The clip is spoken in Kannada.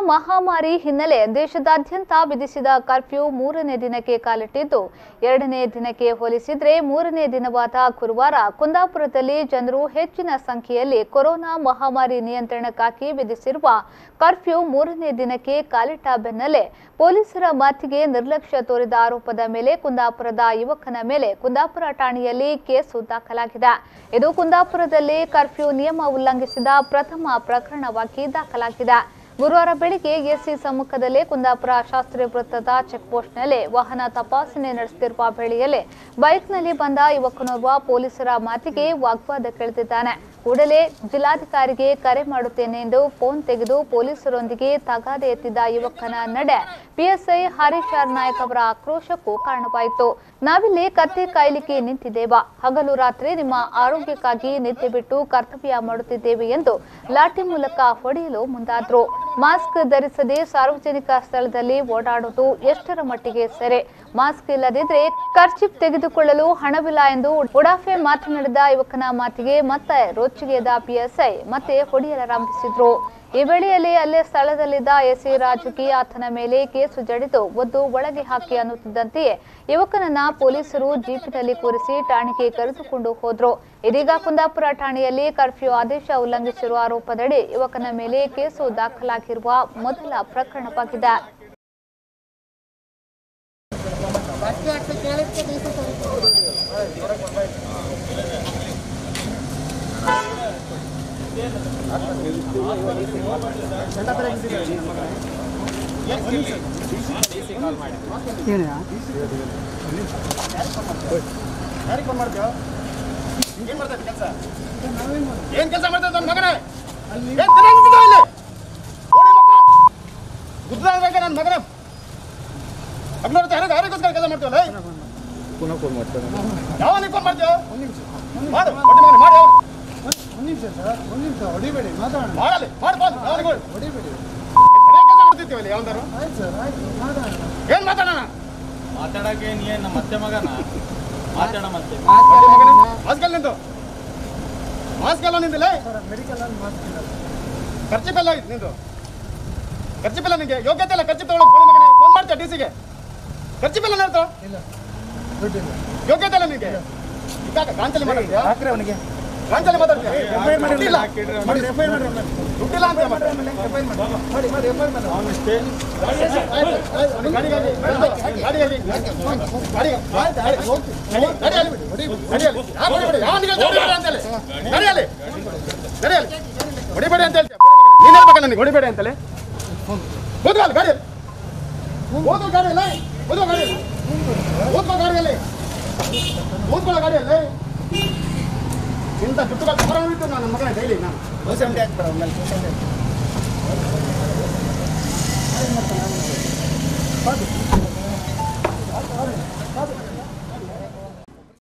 ಮಹಾಮಾರಿ ಹಿನ್ನೆಲೆ ದೇಶದಾದ್ಯಂತ ವಿಧಿಸಿದ ಕರ್ಫ್ಯೂ ಮೂರನೇ ದಿನಕ್ಕೆ ಕಾಲಿಟ್ಟಿದ್ದು ಎರಡನೇ ದಿನಕ್ಕೆ ಹೋಲಿಸಿದ್ರೆ ಮೂರನೇ ದಿನವಾದ ಗುರುವಾರ ಕುಂದಾಪುರದಲ್ಲಿ ಜನರು ಹೆಚ್ಚಿನ ಸಂಖ್ಯೆಯಲ್ಲಿ ಕೊರೋನಾ ಮಹಾಮಾರಿ ನಿಯಂತ್ರಣಕ್ಕಾಗಿ ವಿಧಿಸಿರುವ ಕರ್ಫ್ಯೂ ಮೂರನೇ ದಿನಕ್ಕೆ ಕಾಲಿಟ್ಟ ಬೆನ್ನಲ್ಲೇ ಪೊಲೀಸರ ಮಾತಿಗೆ ನಿರ್ಲಕ್ಷ್ಯ ತೋರಿದ ಆರೋಪದ ಮೇಲೆ ಕುಂದಾಪುರದ ಯುವಕನ ಮೇಲೆ ಕುಂದಾಪುರ ಠಾಣೆಯಲ್ಲಿ ಕೇಸು ದಾಖಲಾಗಿದೆ ಇದು ಕುಂದಾಪುರದಲ್ಲಿ ಕರ್ಫ್ಯೂ ನಿಯಮ ಉಲ್ಲಂಘಿಸಿದ ಪ್ರಥಮ ಪ್ರಕರಣವಾಗಿ ದಾಖಲಾಗಿದೆ ಗುರುವಾರ ಬೆಳಿಗ್ಗೆ ಎಸಿ ಸಮ್ಮುಖದಲ್ಲೇ ಕುಂದಾಪುರ ಶಾಸ್ತ್ರಿ ವೃತ್ತದ ಚೆಕ್ಪೋಸ್ಟ್ನಲ್ಲಿ ವಾಹನ ತಪಾಸಣೆ ನಡೆಸುತ್ತಿರುವ ವೇಳೆಯಲ್ಲೇ ಬೈಕ್ನಲ್ಲಿ ಬಂದ ಯುವಕನೋರ್ವ ಪೊಲೀಸರ ಮಾತಿಗೆ ವಾಗ್ವಾದಕ್ಕಿಳಿದಿದ್ದಾನೆ ಕೂಡಲೇ ಜಿಲ್ಲಾಧಿಕಾರಿಗೆ ಕರೆ ಮಾಡುತ್ತೇನೆ ಎಂದು ಫೋನ್ ತೆಗೆದು ಪೊಲೀಸರೊಂದಿಗೆ ತಗಾದೆ ಎತ್ತಿದ್ದ ಯುವಕನ ನಡೆ ಪಿಎಸ್ಐ ಹರೀಶ್ ಆರ್ ನಾಯಕ್ ಅವರ ಆಕ್ರೋಶಕ್ಕೂ ಕಾರಣವಾಯಿತು ನಾವಿಲ್ಲಿ ಕತ್ತೆ ಕಾಯ್ಲಿಕ್ಕೆ ನಿಂತಿದ್ದೇವಾ ಹಗಲು ರಾತ್ರಿ ನಿಮ್ಮ ಆರೋಗ್ಯಕ್ಕಾಗಿ ನಿದ್ದೆ ಬಿಟ್ಟು ಕರ್ತವ್ಯ ಮಾಡುತ್ತಿದ್ದೇವೆ ಎಂದು ಲಾಠಿ ಮೂಲಕ ಹೊಡೆಯಲು ಮುಂದಾದ್ರು ಮಾಸ್ಕ್ ಧರಿಸದೆ ಸಾರ್ವಜನಿಕ ಸ್ಥಳದಲ್ಲಿ ಓಡಾಡುವುದು ಎಷ್ಟರ ಮಟ್ಟಿಗೆ ಸೆರೆ ಮಾಸ್ಕ್ ಇಲ್ಲದಿದ್ರೆ ಖರ್ಚಿಪ್ ತೆಗೆದುಕೊಳ್ಳಲು ಹಣವಿಲ್ಲ ಎಂದು ಉಡಾಫೆ ಮಾತನಾಡಿದ ಯುವಕನ ಮಾತಿಗೆ ಮತ್ತೆ ರೊಚ್ಚಿಗೆದ ಪಿಎಸ್ಐ ಮತ್ತೆ ಹೊಡೆಯಲಾರಂಭಿಸಿದ್ರು ಈ ವೇಳೆಯಲ್ಲಿ ಅಲ್ಲೇ ಸ್ಥಳದಲ್ಲಿದ್ದ ಎಸಿ ರಾಜುಕಿ ಆತನ ಮೇಲೆ ಕೇಸು ಜಡಿದು ಒದ್ದು ಒಳಗೆ ಹಾಕಿ ಅನ್ನುತ್ತಿದ್ದಂತೆಯೇ ಯುವಕನನ್ನ ಪೊಲೀಸರು ಜೀಪಿನಲ್ಲಿ ಕೂರಿಸಿ ಠಾಣೆಗೆ ಕರೆದುಕೊಂಡು ಹೋದ್ರು ಇದೀಗ ಕುಂದಾಪುರ ಠಾಣೆಯಲ್ಲಿ ಕರ್ಫ್ಯೂ ಆದೇಶ ಉಲ್ಲಂಘಿಸಿರುವ ಆರೋಪದಡಿ ಯುವಕನ ಮೇಲೆ ಕೇಸು ದಾಖಲಾಗಿರುವ ಮೊದಲ ಪ್ರಕರಣವಾಗಿದೆ ಯಾರಿಗೆ ಫೋನ್ ಮಾಡ್ತೀಯೋ ಏನ್ ಮಾಡ್ತಾ ಇದ್ದ ಕೆಲಸ ಏನ್ ಕೆಲಸ ಮಾಡ್ತಾ ಇದ್ದ ನನ್ನ ಮಗನೇ ಏನ್ ತಲೆ ನಿಂತಿದ್ದಾವ ಇಲ್ಲಿ ಓಡಿ ಮಕ್ಕಳು ಗುದ್ದಾಡ್ಬೇಕೆ ನನ್ನ ಮಗನೇ ಹದಿನಾರು ಯಾರಿಗೆ ಯಾರಿಗೋಸ್ಕರ ಕೆಲಸ ಮಾಡ್ತೀವಲ್ಲ ಪುನಃ ಫೋನ್ ಮಾಡ್ತೇನೆ ಯಾವ ನೀವು ಫೋನ್ ಮಾಡ್ತೀಯೋ ಮಾಡು ಹೊಟ್ಟೆ ಮಗನೇ ಮಾಡಿ ಒಂದು ನಿಮಿಷ ಸರ್ ಒಂದು ನಿಮಿಷ ಹೊಡಿಬೇಡಿ ಮಾತಾಡೋಣ ಮಾಡಲಿ ಮಾಡಿ ಫೋನ್ ಯಾವನಿಗೆ ಹೊಡಿಬೇಡಿ ಸರಿಯಾಗಿ ಕೆಲಸ ಮಾಡ್ತಿರ್ತೀವಲ್ಲ ಯಾವಂದಾರು ಆಯ್ತು ಸರ್ ಆಯ್ತು ಮಾತಾಡೋಣ ಏನ್ ಮಾತಾಡೋಣ ಮಾತಾಡಕ್ಕೆ ನೀ ನಮ್ಮ ಮತ್ತೆ ಮಗನ ಮಾತಾಡ ಮತ್ತೆ ಹೊಟ್ಟೆ ಮಗನೇ ಮಾಸ್ಕ್ ಎಲ್ಲ ನಿಂತು ಮಾಸ್ಕ್ ಎಲ್ಲ ನಿಂದಿಲ್ಲ ಸರ್ ಮೆಡಿಕಲ್ ಅಲ್ಲಿ ಮಾಸ್ಕ್ ಇಲ್ಲ ಖರ್ಚಿಪೆಲ್ಲ ಇತ್ತು ನಿಂದು ಖರ್ಚಿಪೆಲ್ಲ ನಿಂಗೆ ಯೋಗ್ಯತೆ ಇಲ್ಲ ಖರ್ಚು ತಗೊಳ್ಳೋ ಗೋಳಿ ಮಗನೇ ಫೋನ್ ಮಾಡ್ತೀಯ ಡಿ ಸಿಗೆ ಖರ್ಚಿಪೆಲ್ಲ ಹೇಳ್ತಾವ ಇಲ್ಲ ದುಡ್ಡಿಲ್ಲ ಯೋಗ್ಯತೆ ಇಲ್ಲ ನಿಂಗೆ ಈಗ ಗಾಂಚಲಿ ಮಾತಾಡ್ತೀಯಾ ಹಾಕ್ರೆ ಅವನಿಗೆ ಗಾಂಚಲಿ ಮಾತಾಡ್ತೀಯಾ ದುಡ್ಡಿಲ್ಲ ಮಾಡಿ ಎಫ್ ಐ ಮಾಡಿ ದುಡ್ಡಿಲ್ಲ ಅಂತ ಮತ್ತೆ ಎಫ್ ಐ ಮಾಡಿ ಮಾಡಿ ಮಾಡಿ ಎಫ್ ಐ ಮಾಡಿ ಅವನಷ್ಟೇ ಗಾಡಿಗಾಗಿ ಗಾಡಿಗಾಗಿ ಗಾಡಿ ಗಾಡಿಯಲ್ಲಿ ಗಾಡಿಯಲ್ಲಿ ಯಾಕೆ ಹೊಡಿಬೇಡಿ ಯಾವನಿಗೆ ಹೊಡಿಬೇಡಿ ಅಂತೇಳಿ ಗಾಡಿಯಲ್ಲಿ ಗಾಡಿಯಲ್ಲಿ ಹೊಡಿಬೇಡಿ ಅಂತ ಹೇಳ್ತೀಯ ನೀನು ಹೇಳ್ಬೇಕ ನನಗೆ ಹೊಡಿಬೇಡಿ ಅಂತೇಳಿ ಕೂತ್ಕೊಳ್ಳಿ ಗಾಡಿ ಕೂತ್ಕೊ ಗಾಡಿಯಲ್ಲಿ ಕೂತ್ಕೊ ಗಾಡಿಯಲ್ಲಿ ಕೂತ್ಕೊ ಗಾಡಿಯಲ್ಲಿ ಕೂತ್ಕೊಳ್ಳೋ ಗಾಡಿಯಲ್ಲಿ ಇಂಥ ಜುಟ್ಟುಗಳು ತಗೊಂಡು ಹೋಗಿತ್ತು ನಾನು ನನ್ನ ಮಗನ ಡೈಲಿ ನಾನು ಪರ್ಸೆಂಟ್ ಹಾಕ್ಬೇಡ ಆಮೇಲೆ ಪರ್ಸೆಂಟ್